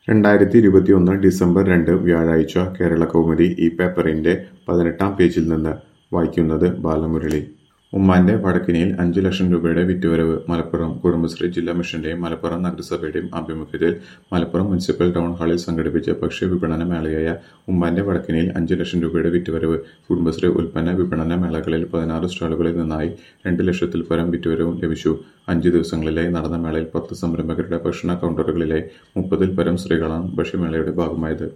രണ്ടായിരത്തി ഇരുപത്തിയൊന്ന് ഡിസംബർ രണ്ട് വ്യാഴാഴ്ച കേരളകൗമുദി ഈ പേപ്പറിന്റെ പതിനെട്ടാം പേജിൽ നിന്ന് വായിക്കുന്നത് ബാലമുരളി ഉമ്മാന്റെ വടക്കിനിയിൽ അഞ്ചു ലക്ഷം രൂപയുടെ വിറ്റുവരവ് മലപ്പുറം കുടുംബശ്രീ ജില്ലാ മിഷന്റെയും മലപ്പുറം നഗരസഭയുടെയും ആഭിമുഖ്യത്തിൽ മലപ്പുറം മുനിസിപ്പൽ ടൗൺ ഹാളിൽ സംഘടിപ്പിച്ച ഭക്ഷ്യ വിപണന മേളയായ ഉമ്മാന്റെ വടക്കിനിയിൽ അഞ്ചു ലക്ഷം രൂപയുടെ വിറ്റുവരവ് കുടുംബശ്രീ ഉൽപ്പന്ന വിപണന മേളകളിൽ പതിനാറ് സ്റ്റാളുകളിൽ നിന്നായി രണ്ട് ലക്ഷത്തിൽ പരം വിറ്റുവരവും ലഭിച്ചു അഞ്ചു ദിവസങ്ങളിലായി നടന്ന മേളയിൽ പത്ത് സംരംഭകരുടെ ഭക്ഷണ കൗണ്ടറുകളിലായി മുപ്പതിൽ പരം സ്ത്രീകളാണ് ഭക്ഷ്യമേളയുടെ ഭാഗമായത്